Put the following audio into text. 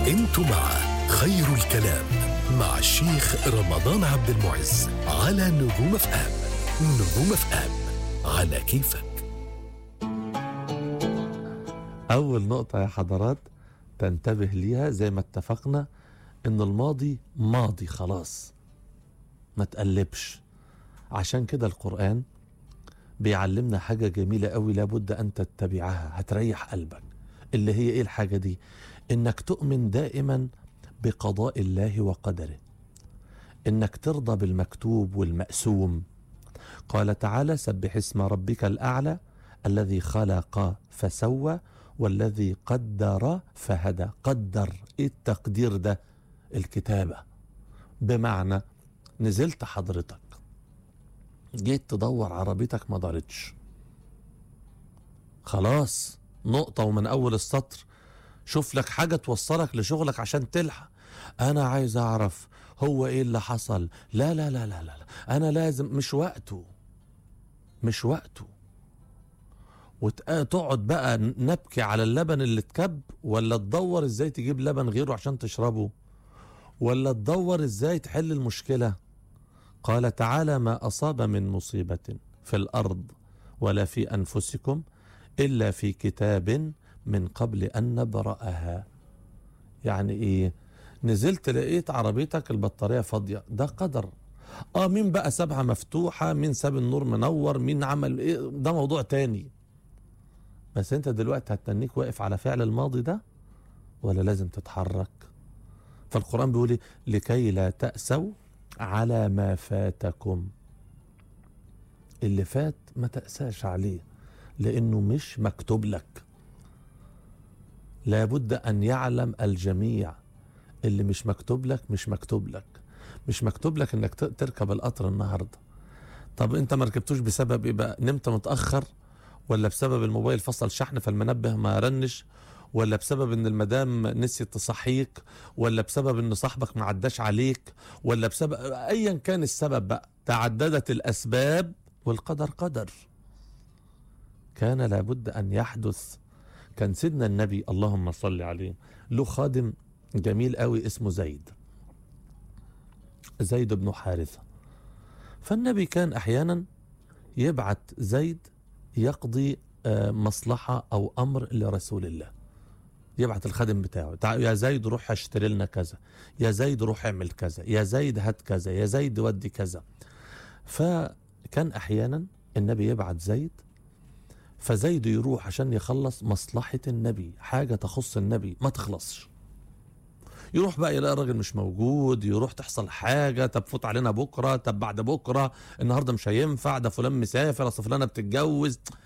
انتوا مع خير الكلام مع الشيخ رمضان عبد المعز على نجوم اف ام نجوم اف ام على كيفك أول نقطة يا حضرات تنتبه ليها زي ما اتفقنا إن الماضي ماضي خلاص ما تقلبش عشان كده القرآن بيعلمنا حاجة جميلة قوي لابد أن تتبعها هتريح قلبك اللي هي إيه الحاجة دي إنك تؤمن دائما بقضاء الله وقدره إنك ترضى بالمكتوب والمقسوم قال تعالى سبح اسم ربك الأعلى الذي خلق فسوى والذي قدر فهدى قدر ايه التقدير ده الكتابة بمعنى نزلت حضرتك جيت تدور عربيتك ما دارتش خلاص نقطة ومن أول السطر شوف لك حاجة توصلك لشغلك عشان تلحق أنا عايز أعرف هو إيه اللي حصل لا لا لا لا لا لا. أنا لازم مش وقته مش وقته وتقعد بقى نبكي على اللبن اللي اتكب ولا تدور ازاي تجيب لبن غيره عشان تشربه ولا تدور ازاي تحل المشكلة قال تعالى ما أصاب من مصيبة في الأرض ولا في أنفسكم إلا في كتاب من قبل أن نبرأها يعني إيه نزلت لقيت عربيتك البطارية فاضية ده قدر اه مين بقى سابها مفتوحة مين ساب النور منور مين عمل ايه ده موضوع تاني بس انت دلوقتي هتتنيك واقف على فعل الماضي ده ولا لازم تتحرك فالقرآن بيقول إيه؟ لكي لا تأسوا على ما فاتكم اللي فات ما تأساش عليه لأنه مش مكتوب لك لابد أن يعلم الجميع اللي مش مكتوب لك مش مكتوب لك مش مكتوب لك انك ت- تركب القطر النهارده طب انت ما ركبتوش بسبب ايه بقى نمت متاخر ولا بسبب الموبايل فصل شحن فالمنبه ما رنش ولا بسبب ان المدام نسيت تصحيك ولا بسبب ان صاحبك ما عداش عليك ولا بسبب ايا كان السبب بقى تعددت الاسباب والقدر قدر كان لابد ان يحدث كان سيدنا النبي اللهم صل عليه له خادم جميل قوي اسمه زيد زيد بن حارثة فالنبي كان أحيانا يبعت زيد يقضي آه، مصلحة أو أمر لرسول الله يبعت الخادم بتاعه تعال يا زيد روح اشتري لنا كذا يا زيد روح اعمل كذا يا زيد هات كذا يا زيد ودي كذا فكان أحيانا النبي يبعت زيد فزيد يروح عشان يخلص مصلحة النبي حاجة تخص النبي ما تخلصش يروح بقى يلاقي الراجل مش موجود يروح تحصل حاجة طب فوت علينا بكرة طب بعد بكرة النهاردة مش هينفع ده فلان مسافر اصل فلانة بتتجوز